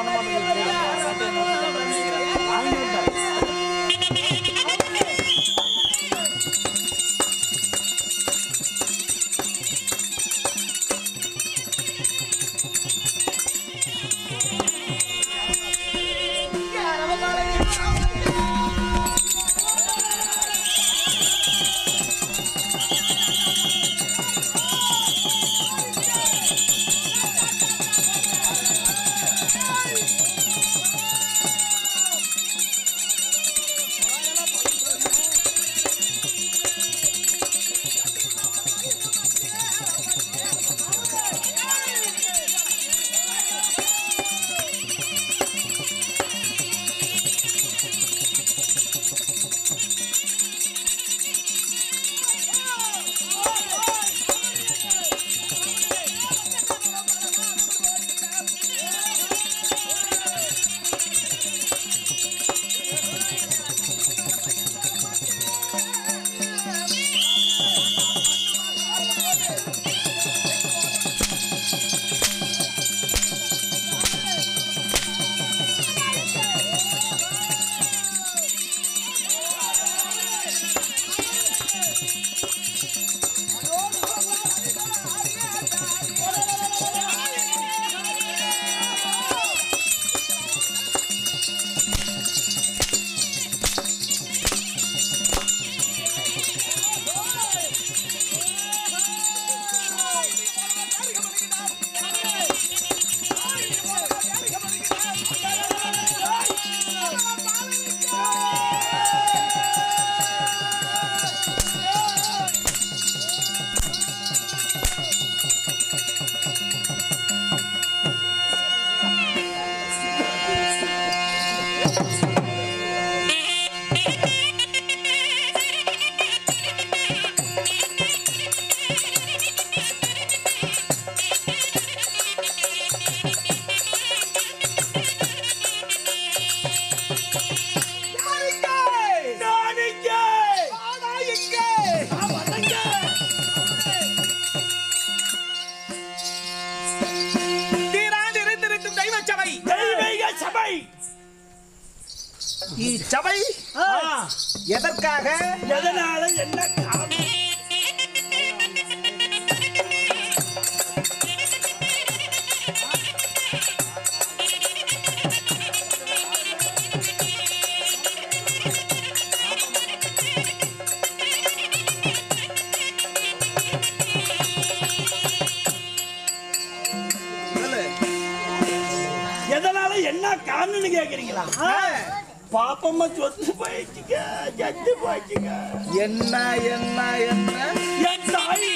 தீராதிருந்திருக்கும் தெய்வ சபை தெய்வீக சபை இச்சபை எதற்காக எதனால என்ன காரணம் எதனால என்ன காரணம்னு கேக்குறீங்களா பாப்பம்மா சொத்து போயிடுச்சுங்க ஜத்து போயிடுச்சுங்க என்ன என்ன என்ன என் தாய்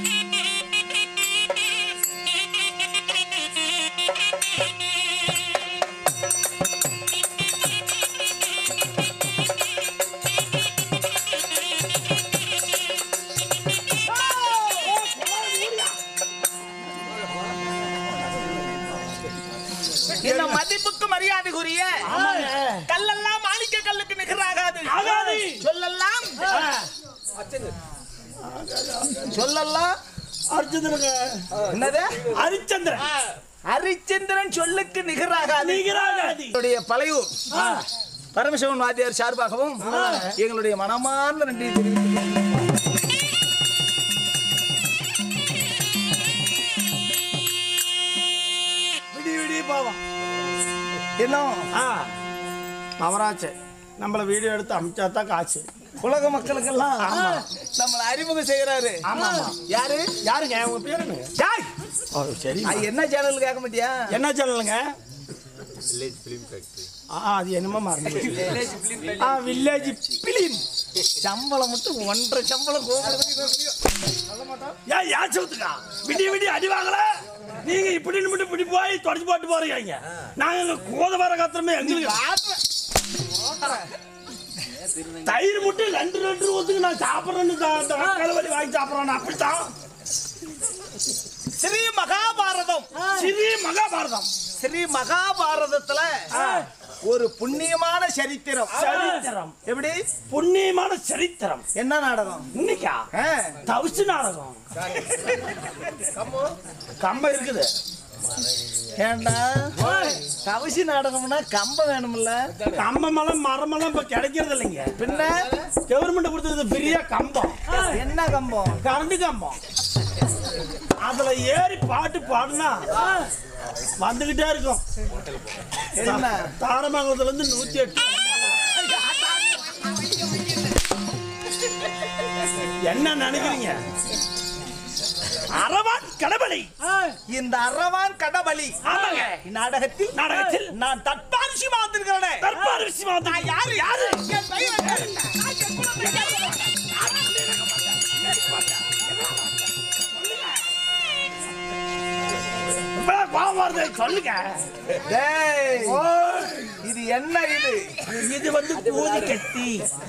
இந்த மதிப்புக்கு மரியாதைக்குரிய கல்லெல்லாம் மாணிக்க கல்லுக்கு நிகராகாது ஆகாது. சொல்லலாம் சொல்லலாம் அர்ஜுனனுங்க என்னது ஹரிச்சந்திரன் ஹரிச்சந்திரன் சொல்லுக்கு நிகராகாது நிகராகாது. எங்களுடைய பழையூர் பரமசிவன் வாத்தியார் சார்பாகவும் எங்களுடைய மனமார்ந்த நன்றி தெரிவித்துக் விடி விடி போவோம் இன்னும் ஆ நவராச்சு நம்மள வீடியோ எடுத்து அமிச்சா தான் காசு உலக மக்களுக்கெல்லாம் நம்மளை அறிமுகம் செய்யறாரு ஆமா, ஆமா. யாரு யாருங்க உங்க பேர் என்னங்க ஜாய் ஓ சரி அது என்ன சேனல் கேட்க மாட்டியா என்ன சேனலுங்க ஆ அது என்னமோ மறந்து ஆ வில்லேஜ் பிலிம் சம்பளம் மட்டும் ஒன்றரை சம்பளம் கோபுரம் ஏன் ஏன் சவுத்துக்கா விடிய விடிய அடி வாங்கல நீங்க இப்படி நிமிட்டு இப்படி போய் தொடச்சு போட்டு போறீங்க நாங்க இங்க கோத வர கத்துறமே எங்களுக்கு தயிர் மட்டும் ரெண்டு ரெண்டு ஊத்துக்கு நான் சாப்பிட்றேன்னு கலவரி வாங்கி சாப்பிட்றேன் அப்படித்தான் ஸ்ரீ மகாபாரதம் சிறி மகாபாரதம் ஸ்ரீ மகாபாரதத்துல ஒரு புண்ணியமான சரித்திரம் சரித்திரம் எப்படி புண்ணியமான சரித்திரம் என்ன நாடகம் இன்னைக்கா ஆ, தவிச்சு நாடகம் கம்ப இருக்குது ஏண்டா கவசி நாடகம்னா கம்பம் வேணும்ல கம்பமெல்லாம் மரமெல்லாம் இப்ப கிடைக்கிறது இல்லைங்க பின்ன கவர்மெண்ட் கொடுத்தது பெரிய கம்பம் என்ன கம்பம் கரண்ட் கம்பம் அதுல ஏறி பாட்டு பாடுனா வந்துகிட்டே இருக்கும் என்ன தாரமங்கலத்துல இருந்து நூத்தி எட்டு என்ன நினைக்கிறீங்க அரவான் கடபலி இந்த அரவான் கடபலி ஆமாங்க நாடகத்தில் நாடகத்தில் நான் தற்பாரிசியமா வந்திருக்கிறேன் தர்பார் விஷயமா வந்து யாரு யாரு என் தெய்வம் யாரு? இப்ப கோவம் வருது, சொல்லுங்க டேய், ஓய், இது என்ன இது இது வந்து பூதி கத்தி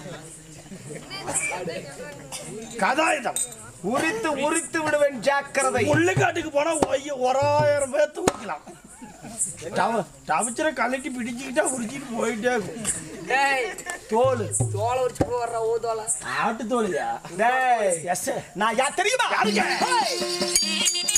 கதாயுதம் உரித்து உரித்து விடுவேன் ஜாக்கிரதை முள்ளுக்காட்டுக்கு போனா ஒய்ய- ஒராயிரம் பேர் தூக்கலாம் தவிச்சிர கலட்டி பிடிச்சுக்கிட்டா உரிச்சிட்டு போயிட்டே இருக்கும் டேய் தோல் தோலை உரிச்சு போடுற ஊதோலை ஆட்டு தோலியா டேய் எஸ் நான் யார் தெரியுமா யாருங்க? ஹேய்!